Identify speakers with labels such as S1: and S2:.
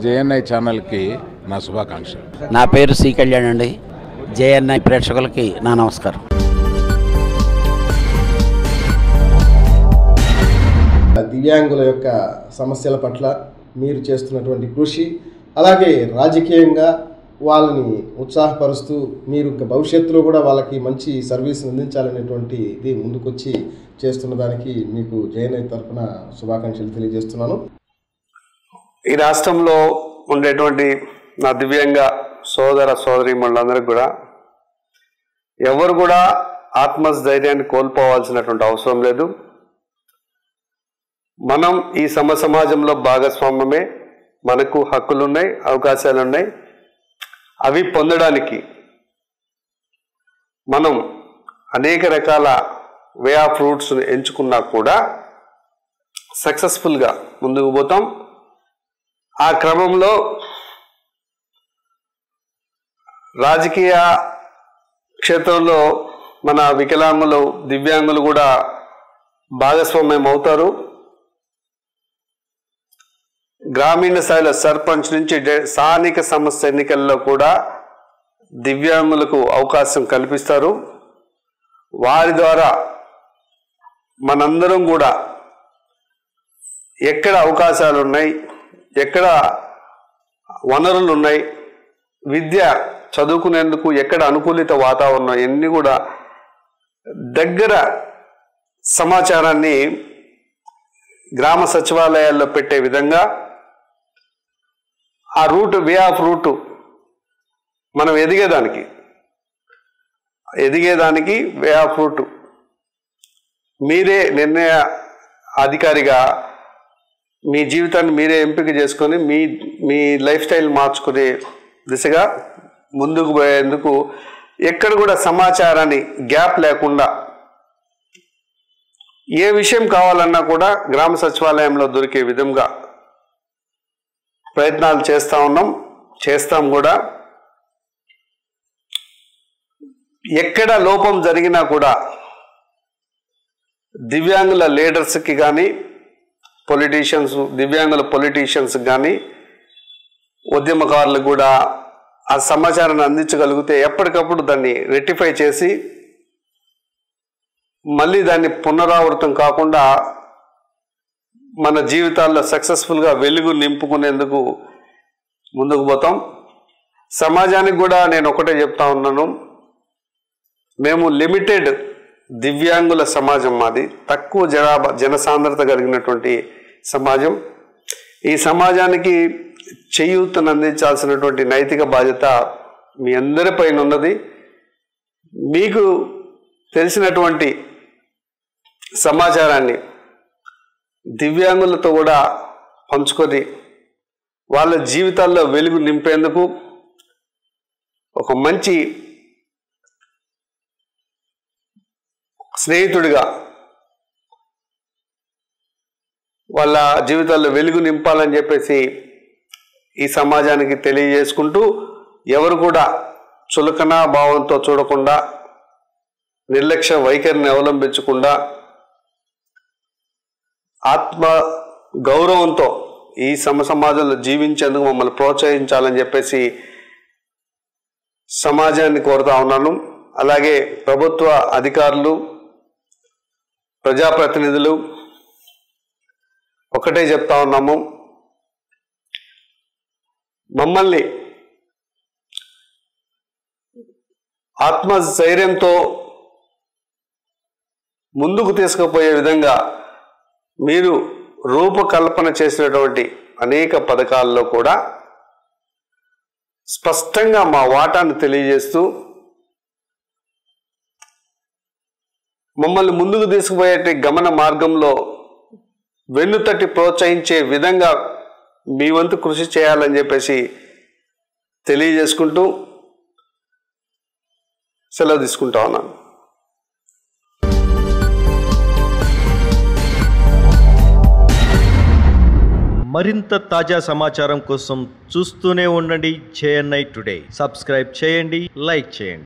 S1: JNI ఛానల్కి నా శుభాకాంక్షలు
S2: నా పేరు సి కళ్యాణ్ అండి జేఎన్ఐ ప్రేక్షకులకి నా నమస్కారం
S3: దివ్యాంగుల యొక్క సమస్యల పట్ల మీరు చేస్తున్నటువంటి కృషి అలాగే రాజకీయంగా వాళ్ళని ఉత్సాహపరుస్తూ మీరు ఇంకా భవిష్యత్తులో కూడా వాళ్ళకి మంచి సర్వీస్ అందించాలనేటువంటి ఇది ముందుకొచ్చి చేస్తున్న దానికి మీకు జయనై తరఫున శుభాకాంక్షలు తెలియజేస్తున్నాను
S4: ఈ రాష్ట్రంలో ఉండేటువంటి నా దివ్యంగ సోదర సోదరి మండలందరికీ కూడా ఎవరు కూడా ఆత్మస్థైర్యాన్ని కోల్పోవాల్సినటువంటి అవసరం లేదు మనం ఈ సమ సమాజంలో భాగస్వామ్యమే మనకు హక్కులు ఉన్నాయి అవకాశాలు ఉన్నాయి అవి పొందడానికి మనం అనేక రకాల వే ఆఫ్ రూట్స్ని ఎంచుకున్నా కూడా సక్సెస్ఫుల్గా ముందుకు పోతాం ఆ క్రమంలో రాజకీయ క్షేత్రంలో మన వికలాంగులు దివ్యాంగులు కూడా భాగస్వామ్యం అవుతారు గ్రామీణ స్థాయిలో సర్పంచ్ నుంచి డే- స్థానిక సమస్య ఎన్నికల్లో కూడా దివ్యాంగులకు అవకాశం కల్పిస్తారు వారి ద్వారా మనందరం కూడా ఎక్కడ అవకాశాలు ఉన్నాయి ఎక్కడ వనరులు ఉన్నాయి విద్య చదువుకునేందుకు ఎక్కడ అనుకూలిత వాతావరణం ఇవన్నీ కూడా దగ్గర సమాచారాన్ని గ్రామ సచివాలయాల్లో పెట్టే విధంగా ఆ రూట్ వే ఆఫ్ రూట్ మనం ఎదిగేదానికి ఎదిగేదానికి వే ఆఫ్ రూట్ మీరే నిర్ణయ అధికారిగా మీ జీవితాన్ని మీరే ఎంపిక చేసుకొని మీ మీ లైఫ్ స్టైల్ మార్చుకునే దిశగా ముందుకు పోయేందుకు ఎక్కడ కూడా సమాచారాన్ని గ్యాప్ లేకుండా ఏ విషయం కావాలన్నా కూడా గ్రామ సచివాలయంలో దొరికే విధంగా ప్రయత్నాలు చేస్తూ ఉన్నాం చేస్తాం కూడా ఎక్కడ లోపం జరిగినా కూడా దివ్యాంగుల లీడర్స్కి కానీ పొలిటీషియన్స్ దివ్యాంగుల పొలిటీషియన్స్ కానీ ఉద్యమకారులకు కూడా ఆ సమాచారాన్ని అందించగలిగితే ఎప్పటికప్పుడు దాన్ని రెక్టిఫై చేసి మళ్ళీ దాన్ని పునరావృతం కాకుండా మన జీవితాల్లో సక్సెస్ఫుల్గా వెలుగు నింపుకునేందుకు ముందుకు పోతాం సమాజానికి కూడా నేను ఒకటే చెప్తా ఉన్నాను మేము లిమిటెడ్ దివ్యాంగుల సమాజం మాది తక్కువ జనాభా జనసాంద్రత కలిగినటువంటి సమాజం ఈ సమాజానికి చేయూతను అందించాల్సినటువంటి నైతిక బాధ్యత మీ అందరిపైన ఉన్నది మీకు తెలిసినటువంటి సమాచారాన్ని దివ్యాంగులతో కూడా పంచుకొని వాళ్ళ జీవితాల్లో వెలుగు నింపేందుకు ఒక మంచి స్నేహితుడిగా వాళ్ళ జీవితాల్లో వెలుగు నింపాలని చెప్పేసి ఈ సమాజానికి తెలియజేసుకుంటూ ఎవరు కూడా చులకన భావంతో చూడకుండా నిర్లక్ష్య వైఖరిని అవలంబించకుండా ఆత్మ గౌరవంతో ఈ సమ సమాజంలో జీవించేందుకు మమ్మల్ని ప్రోత్సహించాలని చెప్పేసి సమాజాన్ని కోరుతా ఉన్నాను అలాగే ప్రభుత్వ అధికారులు ప్రజాప్రతినిధులు ఒకటే చెప్తా ఉన్నాము మమ్మల్ని ఆత్మధైర్యంతో ముందుకు తీసుకుపోయే విధంగా మీరు రూపకల్పన చేసినటువంటి అనేక పథకాల్లో కూడా స్పష్టంగా మా వాటాను తెలియజేస్తూ మమ్మల్ని ముందుకు తీసుకుపోయే గమన మార్గంలో వెన్నుతట్టి ప్రోత్సహించే విధంగా మీ వంతు కృషి చేయాలని చెప్పేసి తెలియజేసుకుంటూ సెలవు తీసుకుంటా ఉన్నాను
S5: మరింత తాజా సమాచారం కోసం చూస్తూనే ఉండండి జేఎన్ఐ టుడే సబ్స్క్రైబ్ చేయండి లైక్ చేయండి